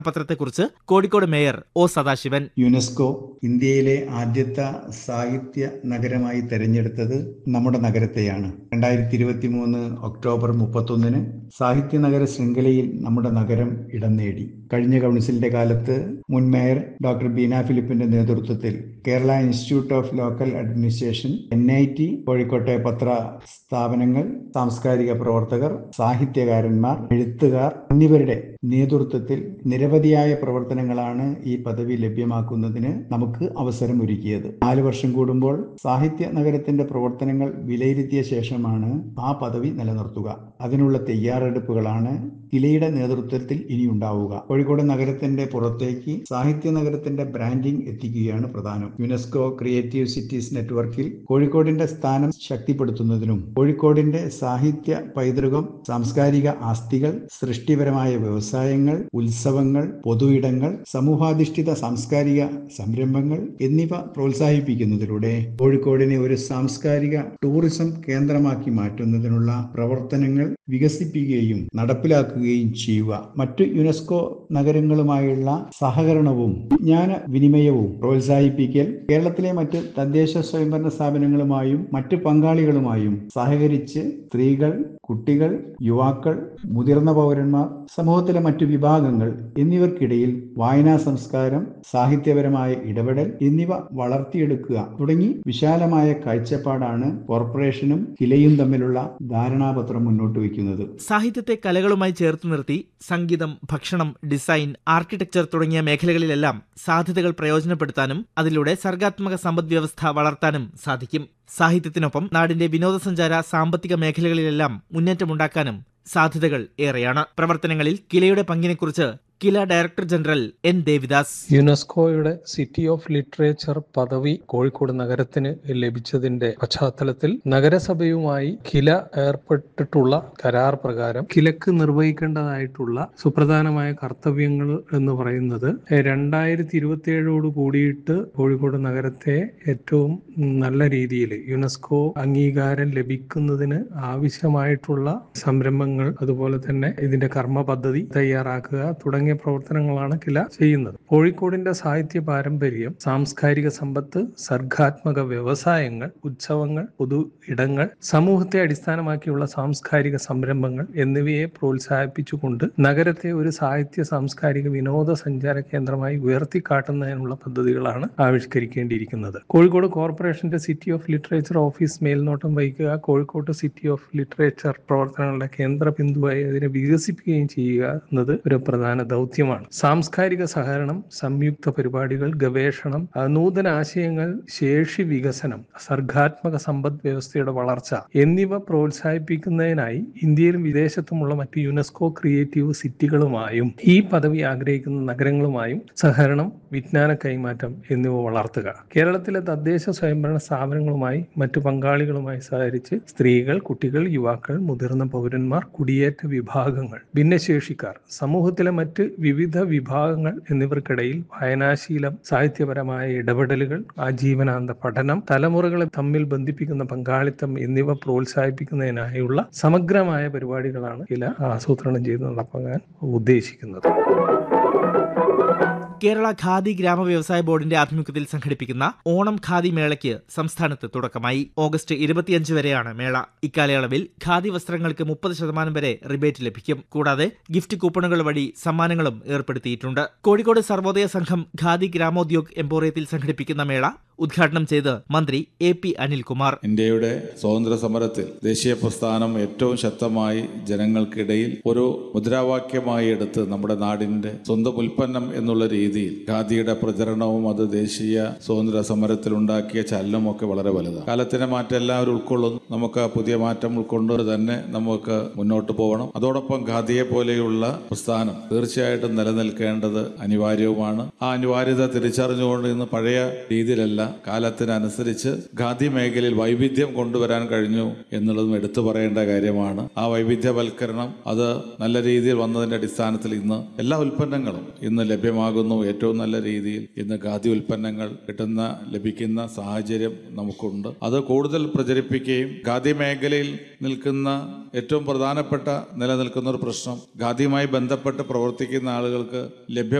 പത്രത്തെക്കുറിച്ച് Kozhikode mayor O Sadasivan UNESCO ഇന്ത്യയിലെ ആദ്യത്തെ സാഹിത്യ നഗരമായി തെരഞ്ഞെടുത്തത് നമ്മുടെ നഗരത്തെയാണ് രണ്ടായിരത്തി ഇരുപത്തി മൂന്ന് ഒക്ടോബർ മുപ്പത്തൊന്നിന് സാഹിത്യ നഗര ശൃംഖലയിൽ നമ്മുടെ നഗരം ഇടം നേടി കഴിഞ്ഞ കൗൺസിലിന്റെ കാലത്ത് മുൻ മേയർ ഡോക്ടർ ബീന ഫിലിപ്പിന്റെ നേതൃത്വത്തിൽ Kerala institute of local administration N I T കോഴിക്കോട്ടെ പത്ര സ്ഥാപനങ്ങൾ സാംസ്കാരിക പ്രവർത്തകർ സാഹിത്യകാരന്മാർ എഴുത്തുകാർ എന്നിവരുടെ നേതൃത്വത്തിൽ നിരവധിയായ പ്രവർത്തനങ്ങളാണ് ഈ പദവി ലഭ്യമാക്കുന്നതിന് നമുക്ക് അവസരമൊരുക്കിയത് നാല് വർഷം കൂടുമ്പോൾ സാഹിത്യ നഗരത്തിന്റെ പ്രവർത്തനങ്ങൾ വിലയിരുത്തിയ ശേഷമാണ് ആ പദവി നിലനിർത്തുക അതിനുള്ള തയ്യാറെടുപ്പുകളാണ് കിലയുടെ നേതൃത്വത്തിൽ ഇനി ഉണ്ടാവുക കോഴിക്കോട് നഗരത്തിന്റെ പുറത്തേക്ക് സാഹിത്യ നഗരത്തിന്റെ ബ്രാൻഡിംഗ് എത്തിക്കുകയാണ് പ്രധാനം യുനെസ്കോ ക്രിയേറ്റീവ് സിറ്റീസ് നെറ്റ്വർക്കിൽ കോഴിക്കോടിന്റെ സ്ഥാനം ശക്തിപ്പെടുത്തുന്നതിനും കോഴിക്കോടിന്റെ സാഹിത്യ പൈതൃകം സാംസ്കാരിക ആസ്തികൾ സൃഷ്ടിപരമായ വ്യവസായങ്ങൾ ഉത്സവങ്ങൾ പൊതുയിടങ്ങൾ സമൂഹാധിഷ്ഠിത സാംസ്കാരിക സംരംഭങ്ങൾ എന്നിവ പ്രോത്സാഹിപ്പിക്കുന്നതിലൂടെ കോഴിക്കോടിനെ ഒരു സാംസ്കാരിക ടൂറിസം കേന്ദ്രമാക്കി മാറ്റുന്നതിനുള്ള പ്രവർത്തനങ്ങൾ വികസിപ്പിക്കുകയും നടപ്പിലാക്കുകയും ചെയ്യുക മറ്റു യുനെസ്കോ നഗരങ്ങളുമായുള്ള സഹകരണവും വിജ്ഞാന വിനിമയവും പ്രോത്സാഹിപ്പിക്കൽ കേരളത്തിലെ മറ്റ് തദ്ദേശ സ്വയംഭരണ സ്ഥാപനങ്ങളുമായും മറ്റ് പങ്കാളികളുമായും സഹകരിച്ച് സ്ത്രീകൾ കുട്ടികൾ യുവാക്കൾ മുതിർന്ന പൗരന്മാർ സമൂഹത്തിലെ മറ്റു വിഭാഗങ്ങൾ എന്നിവർക്കിടയിൽ വായനാ സംസ്കാരം സാഹിത്യപരമായ ഇടപെടൽ എന്നിവ വളർത്തിയെടുക്കുക തുടങ്ങി വിശാലമായ കാഴ്ചപ്പാടാണ് കോർപ്പറേഷനും കിലയും തമ്മിലുള്ള ധാരണാപത്രം മുന്നോട്ട് വയ്ക്കുന്നത് സാഹിത്യത്തെ കലകളുമായി ചേർത്ത് നിർത്തി സംഗീതം ഭക്ഷണം ഡിസൈൻ ആർക്കിടെക്ചർ തുടങ്ങിയ മേഖലകളിലെല്ലാം സാധ്യതകൾ പ്രയോജനപ്പെടുത്താനും അതിലൂടെ സർഗാത്മക സമ്പദ് വ്യവസ്ഥ വളർത്താനും സാധിക്കും സാഹിത്യത്തിനൊപ്പം നാടിന്റെ വിനോദസഞ്ചാര സാമ്പത്തിക മേഖലകളിലെല്ലാം മുന്നേറ്റമുണ്ടാക്കാനും സാധ്യതകൾ ഏറെയാണ് പ്രവർത്തനങ്ങളിൽ കിലയുടെ പങ്കിനെക്കുറിച്ച് KILA director general N Devidas യുനെസ്കോയുടെ സിറ്റി ഓഫ് ലിറ്ററേച്ചർ പദവി കോഴിക്കോട് നഗരത്തിന് ലഭിച്ചതിന്റെ പശ്ചാത്തലത്തിൽ നഗരസഭയുമായി കില ഏർപ്പെട്ടിട്ടുള്ള കരാർ പ്രകാരം കിലക്ക് നിർവഹിക്കേണ്ടതായിട്ടുള്ള സുപ്രധാനമായ കർത്തവ്യങ്ങൾ എന്ന് പറയുന്നത് രണ്ടായിരത്തി ഇരുപത്തിയേഴോട് കൂടിയിട്ട് കോഴിക്കോട് നഗരത്തെ ഏറ്റവും നല്ല രീതിയിൽ യുനെസ്കോ അംഗീകാരം ലഭിക്കുന്നതിന് ആവശ്യമായിട്ടുള്ള സംരംഭങ്ങൾ അതുപോലെ തന്നെ ഇതിന്റെ കർമ്മ പദ്ധതി തയ്യാറാക്കുക തുടങ്ങിയ തുടങ്ങിയ പ്രവർത്തനങ്ങളാണ് കില ചെയ്യുന്നത് കോഴിക്കോടിന്റെ സാഹിത്യ പാരമ്പര്യം സാംസ്കാരിക സമ്പത്ത് സർഗാത്മക വ്യവസായങ്ങൾ ഉത്സവങ്ങൾ പൊതു ഇടങ്ങൾ സമൂഹത്തെ അടിസ്ഥാനമാക്കിയുള്ള സാംസ്കാരിക സംരംഭങ്ങൾ എന്നിവയെ പ്രോത്സാഹിപ്പിച്ചുകൊണ്ട് നഗരത്തെ ഒരു സാഹിത്യ സാംസ്കാരിക വിനോദസഞ്ചാര കേന്ദ്രമായി ഉയർത്തിക്കാട്ടുന്നതിനുള്ള പദ്ധതികളാണ് ആവിഷ്കരിക്കേണ്ടിയിരിക്കുന്നത് കോഴിക്കോട് കോർപ്പറേഷന്റെ സിറ്റി ഓഫ് ലിറ്ററേച്ചർ ഓഫീസ് മേൽനോട്ടം വഹിക്കുക കോഴിക്കോട് സിറ്റി ഓഫ് ലിറ്ററേച്ചർ പ്രവർത്തനങ്ങളുടെ കേന്ദ്ര ബിന്ദുവായി അതിനെ വികസിപ്പിക്കുകയും ചെയ്യുക എന്നത് ഒരു പ്രധാന ദൗത്യമാണ് സാംസ്കാരിക സഹകരണം സംയുക്ത പരിപാടികൾ ഗവേഷണം നൂതന ആശയങ്ങൾ ശേഷി വികസനം സർഗാത്മക സമ്പദ് വ്യവസ്ഥയുടെ വളർച്ച എന്നിവ പ്രോത്സാഹിപ്പിക്കുന്നതിനായി ഇന്ത്യയിലും വിദേശത്തുമുള്ള മറ്റ് യുനെസ്കോ ക്രിയേറ്റീവ് സിറ്റികളുമായും ഈ പദവി ആഗ്രഹിക്കുന്ന നഗരങ്ങളുമായും സഹകരണം വിജ്ഞാന കൈമാറ്റം എന്നിവ വളർത്തുക കേരളത്തിലെ തദ്ദേശ സ്വയംഭരണ സ്ഥാപനങ്ങളുമായി മറ്റു പങ്കാളികളുമായി സഹകരിച്ച് സ്ത്രീകൾ കുട്ടികൾ യുവാക്കൾ മുതിർന്ന പൗരന്മാർ കുടിയേറ്റ വിഭാഗങ്ങൾ ഭിന്നശേഷിക്കാർ സമൂഹത്തിലെ മറ്റ് വിവിധ വിഭാഗങ്ങൾ എന്നിവർക്കിടയിൽ വായനാശീലം സാഹിത്യപരമായ ഇടപെടലുകൾ ആജീവനാന്ത പഠനം തലമുറകളെ തമ്മിൽ ബന്ധിപ്പിക്കുന്ന പങ്കാളിത്തം എന്നിവ പ്രോത്സാഹിപ്പിക്കുന്നതിനായുള്ള സമഗ്രമായ പരിപാടികളാണ് ചില ആസൂത്രണം ചെയ്ത് നടപ്പാക്കാൻ ഉദ്ദേശിക്കുന്നത് കേരള ഖാദി ഗ്രാമ വ്യവസായ ബോർഡിന്റെ ആഭിമുഖ്യത്തിൽ സംഘടിപ്പിക്കുന്ന ഓണം ഖാദി മേളയ്ക്ക് സംസ്ഥാനത്ത് തുടക്കമായി ഓഗസ്റ്റ് ഇരുപത്തിയഞ്ച് വരെയാണ് മേള ഇക്കാലയളവിൽ ഖാദി വസ്ത്രങ്ങൾക്ക് മുപ്പത് ശതമാനം വരെ റിബേറ്റ് ലഭിക്കും കൂടാതെ ഗിഫ്റ്റ് കൂപ്പണുകൾ വഴി സമ്മാനങ്ങളും ഏർപ്പെടുത്തിയിട്ടുണ്ട് കോഴിക്കോട് സർവോദയ സംഘം ഖാദി ഗ്രാമോദ്യോഗ് എംപോറിയത്തിൽ സംഘടിപ്പിക്കുന്ന മേള ഉദ്ഘാടനം ചെയ്ത് മന്ത്രി എ പി അനിൽകുമാർ ഇന്ത്യയുടെ സ്വാതന്ത്ര്യ സമരത്തിൽ ദേശീയ പ്രസ്ഥാനം ഏറ്റവും ശക്തമായി ജനങ്ങൾക്കിടയിൽ ഒരു മുദ്രാവാക്യമായി എടുത്ത് നമ്മുടെ നാടിന്റെ സ്വന്തം ഉൽപ്പന്നം എന്നുള്ള രീതിയിൽ ഖാദിയുടെ പ്രചരണവും അത് ദേശീയ സ്വാതന്ത്ര്യ സമരത്തിൽ ഉണ്ടാക്കിയ ചലനവും ഒക്കെ വളരെ വലുതാണ് കാലത്തിന്റെ മാറ്റം എല്ലാവരും ഉൾക്കൊള്ളുന്നു നമുക്ക് പുതിയ മാറ്റം ഉൾക്കൊണ്ട് തന്നെ നമുക്ക് മുന്നോട്ട് പോകണം അതോടൊപ്പം ഖാദിയെ പോലെയുള്ള പ്രസ്ഥാനം തീർച്ചയായിട്ടും നിലനിൽക്കേണ്ടത് അനിവാര്യവുമാണ് ആ അനിവാര്യത തിരിച്ചറിഞ്ഞുകൊണ്ട് ഇന്ന് പഴയ രീതിയിലല്ല കാലത്തിനനുസരിച്ച് ഖാദി മേഖലയിൽ വൈവിധ്യം കൊണ്ടുവരാൻ കഴിഞ്ഞു എന്നുള്ളതും എടുത്തു പറയേണ്ട കാര്യമാണ് ആ വൈവിധ്യവൽക്കരണം അത് നല്ല രീതിയിൽ വന്നതിന്റെ അടിസ്ഥാനത്തിൽ ഇന്ന് എല്ലാ ഉൽപ്പന്നങ്ങളും ഇന്ന് ലഭ്യമാകുന്നു ഏറ്റവും നല്ല രീതിയിൽ ഇന്ന് ഖാദി ഉൽപ്പന്നങ്ങൾ കിട്ടുന്ന ലഭിക്കുന്ന സാഹചര്യം നമുക്കുണ്ട് അത് കൂടുതൽ പ്രചരിപ്പിക്കുകയും ഖാദി മേഖലയിൽ നിൽക്കുന്ന ഏറ്റവും പ്രധാനപ്പെട്ട നിലനിൽക്കുന്ന ഒരു പ്രശ്നം ഖാദിയുമായി ബന്ധപ്പെട്ട് പ്രവർത്തിക്കുന്ന ആളുകൾക്ക് ലഭ്യ